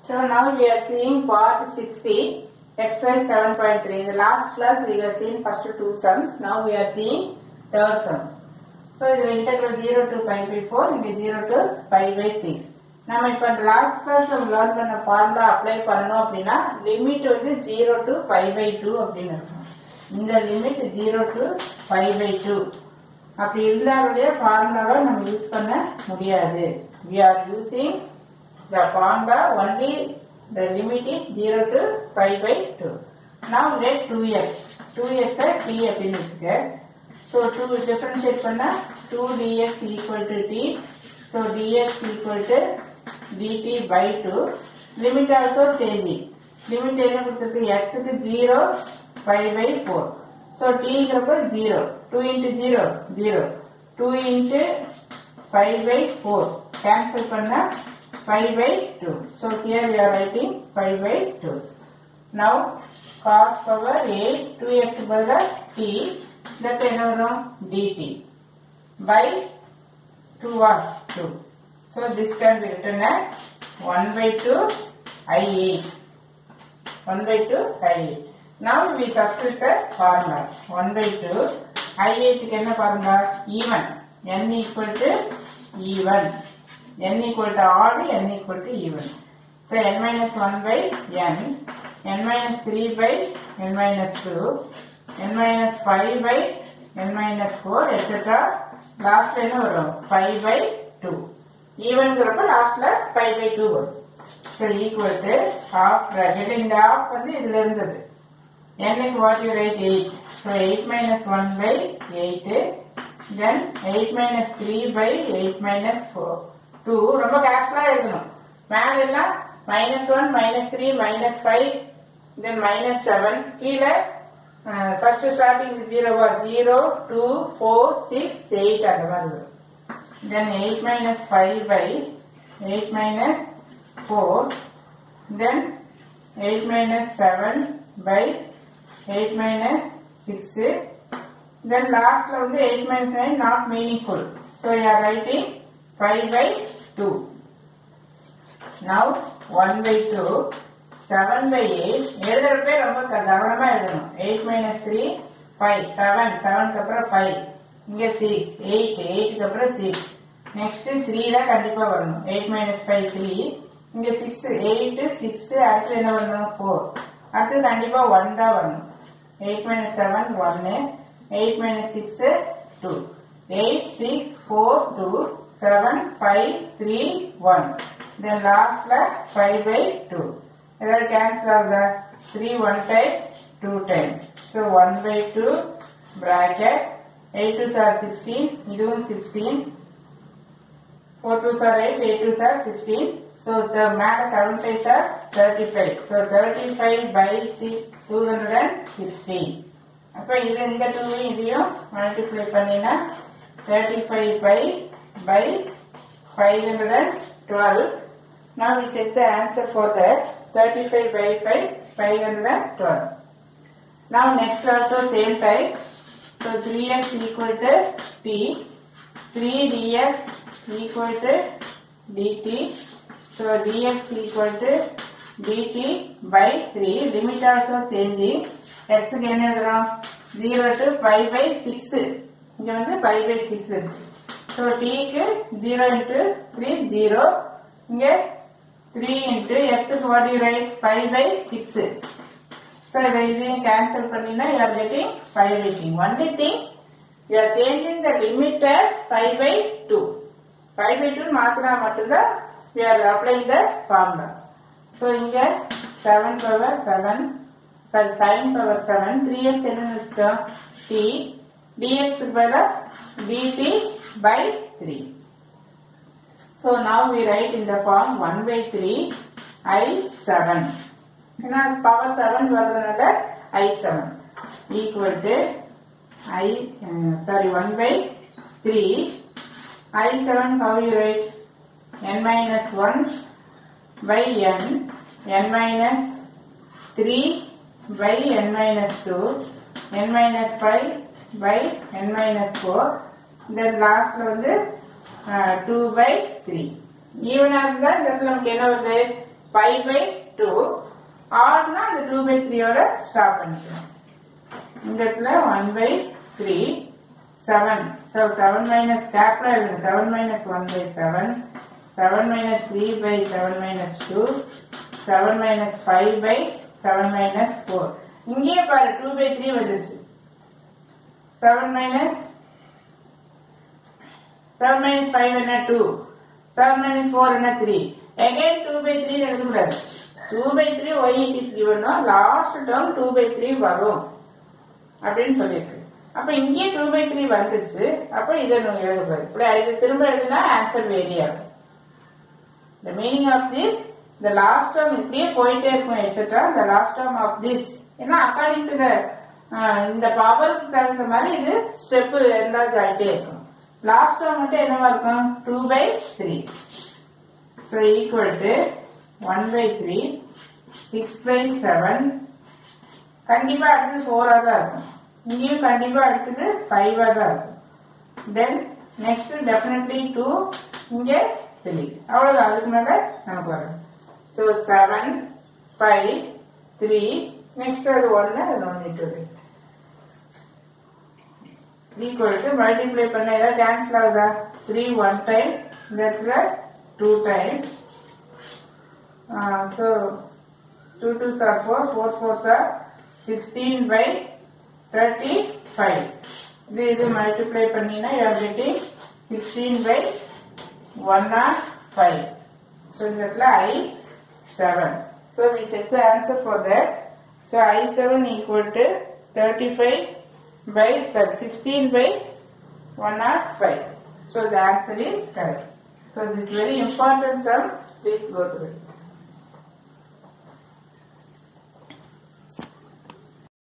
So now we are seeing part 60, exercise 7.3. In the last class we have seen first two sums. Now we are seeing third sum. So இது integral 0 to pi by 4, இங்க 0 to pi by 6. நம்ம இப்ப இந்த last class நம்ம learn பண்ண formula apply பண்ணணும் அப்படின்னா limit வந்து 0 to pi by 2 அப்படின்னு இருக்கும் இந்த லிமிட் 0 to pi by 2 அப்படி இருந்தாலுடைய ஃபார்முலாவை நம்ம யூஸ் பண்ண முடியாது we are using the formula only the limit is 0 to pi by 2 now let 2x 2x a t அப்படின்னு வச்சுக்க so 2 differentiate பண்ணா 2 dx equal to t so dx equal to dt by 2 limit also changing limit என்ன கொடுத்திருக்கு x க்கு 0 pi by 4 so t ங்கிறப்ப 0 2 into 0 0 2 into 5 by 4 cancel பண்ணா 5 by 2 so here we are writing 5 by 2 now cos power 8 2x பதிலா t that என்ன வரும் dt by 2 or 2 so this can be written as 1 by 2 i8 1 by 2 i8 now we substitute the formula 1 by 2 i8 க்கு என்ன formula even n equal to even n equal to odd n equal to even so n minus 1 by n n minus 3 by n minus 2 n minus 5 by n minus 4 etc லாஸ்ட்ல என்ன வரும் 5 by 2 ஈவன்ங்கிறப்ப லாஸ்ட்ல 5 by 2 வரும் so equal to half bracket இந்த half வந்து இதுல இருந்தது n க்கு what you write 8 so 8 minus 1 by 8 then 8 minus 3 by 8 minus 4 2 ரொம்ப கேர்ஃபுல்லா எழுதணும் மேல எல்லாம் minus 1 minus 3 minus 5 then minus 7 கீழே ஃபர்ஸ்ட் ஸ்டார்டிங் ஜீரோவா zero two four six eight அந்த மாதிரி வரும் then 8 minus 5 by 8 minus 4 then 8 minus 7 by 8 minus 6 then last ல வந்து 8 minus 9 not meaningful so you are writing 5 by 2 now 1 by 2 7 by 8 எழுதுறப்பே ரொம்ப க- கவனமா எழுதணும் 8 minus 3 5 7 7 க்கு அப்புறம் 5 இங்க 6 8 8 க்கு அப்புறம் 6 நெக்ஸ்ட் 3 தான் கண்டிப்பா வரணும் 8 minus 5 3 இங்க 6 8 6 அடுத்து என்ன வரணும் 4 அடுத்து கண்டிப்பா 1 தான் வரணும் 8 minus 7 1 8 minus 6 2 8 6 4 2 7 5 3 1 then lastல 5 by 2 ஏதாவது கேன்சல் ஆகுதா 3 1 time 2 time so 1 by 2 bracket 8 2s are 16 இதுவும் 16 4 2s are 8 8 2s are 16 so the மேல 7 5s are 35 so 35 by 6 216 அப்ப இது இந்த 2 இதையும் மல்டிப்ளை பண்ணினா 35 by by 512 now we check the answer for that 35 by 5 512 now next also same type so 3x equal to t 3 dx equal to dt so dx equal to dt by 3 limit also changing x க்கு என்ன எழுதுறோம் 0 to pi by 6 இங்க வந்து pi by 6 இருக்கு so t க்கு 0 into 3 0 இங்க 3 into x க்கு what you write pi by 6 so இதை இதையும் cancel பண்ணினா you are getting pi by 3 only thing you are changing the limit as pi by 2 pi by 2 மாத்தினா மட்டும்தான் we are applying the formula so இங்க 7 power 7 sorry sin power 7 3x என்ன வச்சுட்டோம் t dx க்கு பதிலா dt by 3 so now we write in the form 1 by 3 i 7 ஏன்னா power 7 வரதுனால i 7 equal to i uh, sorry 1 by 3 i 7 how you write n minus 1 by n n minus 3 by n minus 2 n minus 5 by n minus 4 then lastல வந்து two by three ஈவனா இருந்தா இந்த இடத்துல நமக்கு என்ன வருது five by two ஆர்னா அந்த two by த்ரீயோட stop பண்ணிக்கணும் இந்த இடத்துல one by three seven so seven minus கேப்ல இருக்கு seven minus one by seven seven minus three by seven minus two seven minus five by seven minus four இங்கேயே பாரு two by three வந்துருச்சு seven minus seven minus five என்ன two seven minus four என்ன three again two by three எழுதக்கூடாது two by three why it is given last term two by three வரும் அப்படின்னு சொல்லியிருக்கு அப்ப இங்கே டூ பை த்ரீ வந்துச்சு அப்ப இதை நம்ம எழுதக்கூடாது இப்படி இது திரும்ப எழுதினா ஆன்சர் வேரி ஆகும் the meaning of this the last term இப்படியே போயிட்டே இருக்கும் etcetera the last term of this ஏன்னா அக்கார்டிங் டு த இந்த பவருக்கு தகுந்த மாதிரி இது ஸ்டெப் என்லார்ஜ் ஆகிட்டே இருக்கும் லாஸ்ட் டேர்ம் மட்டும் என்னவா இருக்கும் two by three so equal to one by three six by seven கண்டிப்பா அடுத்தது ஃபோரா தான் இருக்கும் இங்கேயும் கண்டிப்பா அடுத்தது ஃபைவா தான் இருக்கும் தென் நெக்ஸ்ட் டெஃபினெட்லி டூ இங்கே த்ரீ அவ்வளவுதான் அதுக்கு மேல நமக்கு வரும் so seven five three next அது ஒன்னு அது one two equal to multiply பண்ண ஏதாவது கேன்சல் ஆகுதா த்ரீ ஒன் டைம் இந்த இடத்துல two time so two two sir four four four sir sixteen by thirty five இது இது மல்டிப்ளை பண்ணினா you are getting sixteen by one not five so இந்த இடத்துல I seven so we set the answer for that so I seven equal to thirty five by sorry, 16 by 105. So the answer is correct. So this very important sum, please go through it.